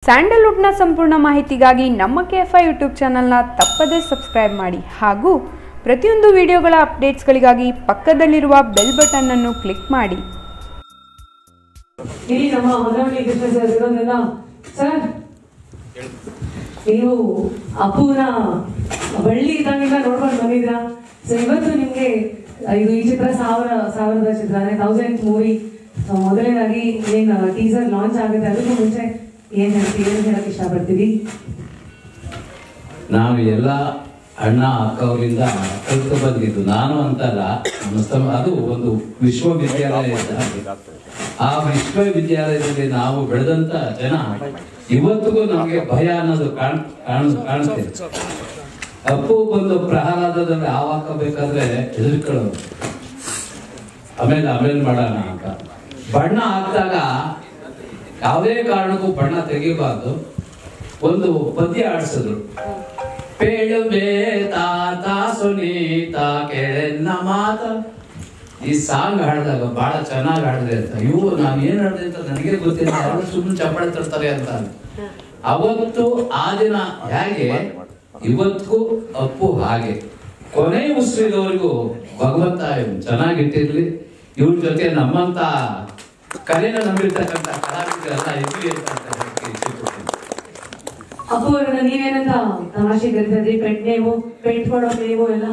ಸ್ಯಾಂಡಲ್ವುಡ್ನ ಸಂಪೂರ್ಣ ಮಾಹಿತಿಗಾಗಿ ನಮ್ಮ ಕೆ ಎಫ್ ಐ ಯೂಟ್ಯೂಬ್ ಚಾನಲ್ನ ತಪ್ಪದೇ ಸಬ್ಸ್ಕ್ರೈಬ್ ಮಾಡಿ ಹಾಗೂ ಪ್ರತಿಯೊಂದು ವಿಡಿಯೋಗಳ ಅಪ್ಡೇಟ್ಸ್ಗಳಿಗಾಗಿ ಪಕ್ಕದಲ್ಲಿರುವ ಬೆಲ್ ಬಟನ್ ಅನ್ನು ಕ್ಲಿಕ್ ಮಾಡಿ ಇಲ್ಲಿ ನಮ್ಮ ಹೊನ್ನವಳ್ಳಿ ಕೃಷ್ಣ ಸರ್ ಇರೋದ್ರಿಂದ ಸರ್ ನೀವು ಅಪ್ಪುನ ಬಳ್ಳಿ ಇದ್ದಾಗಿಂದ ನೋಡ್ಕೊಂಡು ಬಂದಿದ್ರಾ ಸೊ ಇವತ್ತು ನಿಮ್ಗೆ ಇದು ಈ ಚಿತ್ರ ಸಾವಿರ ಸಾವಿರದ ಚಿತ್ರ ಅಂದ್ರೆ ತೌಸಂಡ್ ಮೂವಿ ಮೊದಲನೇದಾಗಿ ಏನ್ ಟೀಸರ್ ಲಾಂಚ್ ಆಗುತ್ತೆ ಅದಕ್ಕೂ ಮುಂಚೆ ಏನ್ ಹೇಳ್ತೀವಿ ಏನ್ ಹೇಳಕ್ ಇಷ್ಟಪಡ್ತೀವಿ ನಾವು ಎಲ್ಲ ಅಣ್ಣ ಅಕ್ಕವರಿಂದ ಕಲಿತು ಬಂದಿದ್ದು ನಾನು ಅಂತಲ್ಲ ನಮ್ಮ ಸಮ- ಅದು ಒಂದು ವಿಶ್ವವಿದ್ಯಾಲಯ ಇದ್ದ ಆ ವಿಶ್ವವಿದ್ಯಾಲಯದಲ್ಲಿ ನಾವು ಬೆಳೆದಂತ ಜನ ಇವತ್ತಿಗೂ ನಮಗೆ ಭಯ ಅನ್ನೋದು ಕಾಣ್ ಕಾಣ್ ಕಾಣುತ್ತೆ ಅಪ್ಪು ಬಂದು ಪ್ರಹ್ಲಾದದಲ್ಲಿ ಹಾವು ಹಾಕಬೇಕಾದ್ರೆ ಹೆದರ್ಕೊಳ್ಳೋದು ಆಮೇಲೆ ಆಮೇಲೆ ಮಾಡೋಣ ಅಂತ ಬಣ್ಣ ಹಾಕಿದಾಗ ಯಾವುದೇ ಕಾರಣಕ್ಕೂ ಬಣ್ಣ ತೆಗಿಬಾರ್ದು ಒಂದು ಪದ್ಯ ಆಡಿಸಿದ್ರು ಪೇಳುವೆ ತಾತ ಸುನೀತ ಕೆಳೆನ್ನ ಮಾತ ಈ ಸಾಂಗ್ ಹಾಡಿದಾಗ ಬಹಳ ಚೆನ್ನಾಗಿ ಹಾಡಿದೆ ಅಂತ ಇವು ನಾನು ಏನ್ ಹಾಡಿದೆ ಅಂತ ನನಗೆ ಗೊತ್ತಿಲ್ಲ ಯಾರು ಸುಮ್ಮನೆ ಚಪ್ಪಳೆ ತರ್ತಾರೆ ಅಂತ ಅವತ್ತು ಆ ದಿನ ಹೇಗೆ ಇವತ್ತಿಗೂ ಅಪ್ಪು ಹಾಗೆ ಕೊನೆ ಉಸಿರಿದವರೆಗೂ ಭಗವಂತ ಇವ್ನು ಚೆನ್ನಾಗಿಟ್ಟಿರ್ಲಿ ಇವ್ರ ಜೊತೆ ನಮ್ಮಂತ ಕಲೆನ ನಂಬಿರ್ತಕ್ಕಂಥ ಕಲಾವಿದರೆಲ್ಲ ಇರ್ಲಿ ಅಂತ ಹೇಳಕ್ಕೆ ಇಷ್ಟಪಡ್ತೀನಿ ಅಪ್ಪು ಅವ್ರನ್ನ ನೀವೇನಂತ ತಮಾಷೆ ಕರಿತಾ ಪೆಟ್ ನೇಮು ಪೆಟ್ ಕೊಡೋ ನೇಮು ಎಲ್ಲ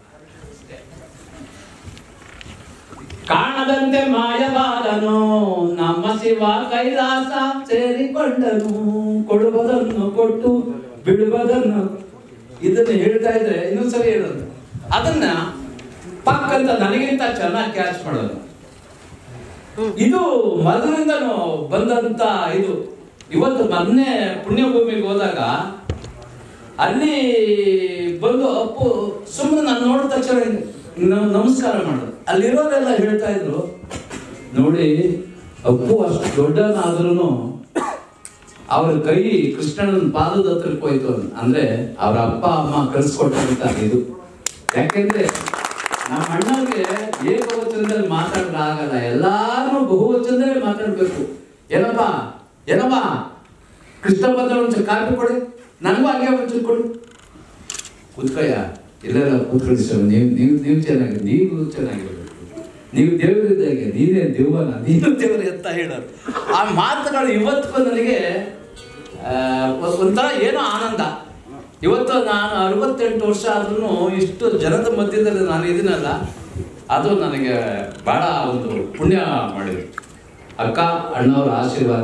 ಕಾಣದಂತೆ ಮಾಯವಾದನು ನಮ್ಮ ಶಿವ ಕೈಲಾಸ ಸೇರಿಕೊಂಡನು ಕೊಡುವುದನ್ನು ಕೊಟ್ಟು ಬಿಡುವುದನ್ನು ಇದನ್ನ ಹೇಳ್ತಾ ಇದ್ರೆ ಇನ್ನೊಂದ್ಸರಿ ಹೇಳೋದು ಅದನ್ನ ಪಕ್ಕಂತ ನನಗಿಂತ ಚೆನ್ನಾಗಿ ಕ್ಯಾಚ್ ಮಾಡೋದು ಇದು ಮೊದಲಿಂದನೂ ಬಂದಂತ ಇದು ಇವತ್ತು ಮೊನ್ನೆ ಪುಣ್ಯಭೂಮಿಗೆ ಹೋದಾಗ ಅಲ್ಲಿ ಬಂದು ಅಪ್ಪು ಸುಮ್ಮನೆ ನಾನು ನೋಡಿದ ತಕ್ಷಣ ನ- ನಮಸ್ಕಾರ ಮಾಡೋದು ಅಲ್ಲಿರೋರೆಲ್ಲ ಹೇಳ್ತಾ ಇದ್ರು ನೋಡಿ ಅಪ್ಪು ಅಷ್ಟು ದೊಡ್ಡನಾದ್ರೂ ಅವ್ರ ಕೈ ಕೃಷ್ಣನ ಪಾದದ ಹತ್ರಕ್ಕೆ ಹೋಯ್ತು ಅಂತ. ಅಂದ್ರೆ ಅವ್ರ ಅಪ್ಪ ಅಮ್ಮ ಕಳ್ಸಿಕೊಟ್ಟಂತ ಇದು ಯಾಕೆಂದ್ರೆ ನಮ್ಮ ಅಣ್ಣವ್ರಿಗೆ ಏಕವಚನದಲ್ಲಿ ಮಾತಾಡಲು ಆಗಲ್ಲ ಎಲ್ಲಾರು ಬಹುವಚನದಲ್ಲಿ ಮಾತಾಡ್ಬೇಕು ಏನಪ್ಪ ಏನಪ್ಪ ಕೃಷ್ಣ ಬಂದ ಒಂಚೂರು ಕಾಫಿ ಕೊಡಿ ನನಗೂ ಹಾಗೆ ಒಂಚೂರು ಕೊಡು ಕೂತ್ಕೊಯ್ಯ ಎಲ್ಲೆಲ್ಲ ಕೂತ್ಕೊಳ್ಳಿ ಸ್ವಾಮಿ ನೀವು ನೀವು ನೀವು ಚೆನ್ನಾಗಿ ನೀವು ಚೆನ್ನಾಗಿರ್ಬೇಕು ನೀವು ದೇವರಿದ್ದಾಗೆ ನೀನೇ ದೇವನ ನೀನು ದೇವರು ಅಂತ ಹೇಳೋರು ಆ ಮಾತುಗಳು ಇವತ್ತಿಗೂ ನನಗೆ ಆ, ಒ- ಒಂಥರ ಏನೋ ಆನಂದ ಇವತ್ತು ನಾನು ಅರವತ್ತೆಂಟು ವರ್ಷ ಆದ್ರೂ ಇಷ್ಟು ಜನದ ಮಧ್ಯದಲ್ಲಿ ನಾನು ಇದೀನಲ್ಲ ಅದು ನನಗೆ ಬಹಳ ಒಂದು ಪುಣ್ಯ ಮಾಡಿದೆ ಅಕ್ಕ ಅಣ್ಣವ್ರ ಆಶೀರ್ವಾದ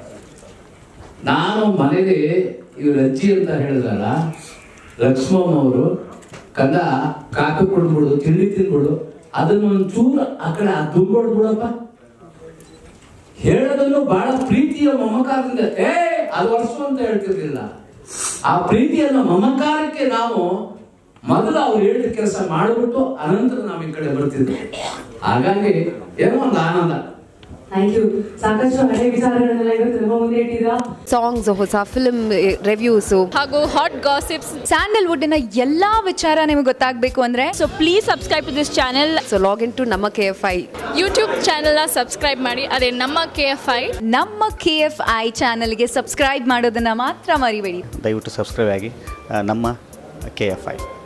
ನಾನು ಮನೇಲಿ ಇವ್ರ ಅಜ್ಜಿ ಅಂತ ಹೇಳಿದ್ರಲ್ಲ ಲಕ್ಷ್ಮಮ್ಮ ಅವರು ಕಂದ ಕಾಫಿ ಕುಡ್ಬಿಡು ತಿಂಡಿ ತಿನ್ಬಿಡು ಅದನ್ನ ಒಂಚೂರು ಆ ಕಡೆ ತುಂಬಿಡ್ ಬಿಡಪ್ಪ ಹೇಳೋದನ್ನು ಬಹಳ ಪ್ರೀತಿಯ ಮಮಕಾರದಿಂದ ಏ ಅದು ವರ್ಷ ಅಂತ ಹೇಳ್ತಿರ್ಲಿಲ್ಲ ಆ ಪ್ರೀತಿಯನ್ನ ಮಮಕಾರಕ್ಕೆ ನಾವು ಮೊದಲು ಅವ್ರು ಹೇಳಿದ ಕೆಲಸ ಮಾಡಿಬಿಟ್ಟು ಅನಂತರ ನಾವು ಈ ಕಡೆ ಬರ್ತಿದ್ವಿ ಹಾಗಾಗಿ ಏನೋ ಒಂದು ಆನಂದ ಥ್ಯಾಂಕ್ ಯು ಸಾಕಷ್ಟು ಹಳೆ ವಿಚಾರಗಳನ್ನೆಲ್ಲ ಇವತ್ತು ನಮ್ಮ ಮುಂದೆ ಇಟ್ಟಿದ್ದೀರಾ ಸಾಂಗ್ಸ್ ಹೊಸ ಫಿಲ್ಮ್ ರಿವ್ಯೂಸು ಹಾಗೂ ಹಾಟ್ ಗಾಸಿಪ್ಸ್ ಸ್ಯಾಂಡಲ್ವುಡ್ನ ಎಲ್ಲಾ ವಿಚಾರ ನಿಮಗೆ ಗೊತ್ತಾಗಬೇಕು ಅಂದ್ರೆ so please subscribe to this channel so log in to ನಮ್ಮ ಕೆ ಎಫ್ ಐ ಯೂಟ್ಯೂಬ್ ಚಾನೆಲ್ನ ಸಬ್ಸ್ಕ್ರೈಬ್ ಮಾಡಿ ಅದೇ ನಮ್ಮ ಕೆ ಎಫ್ ಐ ನಮ್ಮ ಕೆ ಎಫ್ ಐ ಚಾನಲ್ಗೆ ಸಬ್ಸ್ಕ್ರೈಬ್ ಮಾಡೋದನ್ನ ಮಾತ್ರ ಮರಿಬೇಡಿ ದಯವಿಟ್ಟು ಸಬ್ಸ್ಕ್ರೈಬ್ ಆಗಿ ಆ, ನಮ್ಮ ಕೆ ಎಫ್ ಐ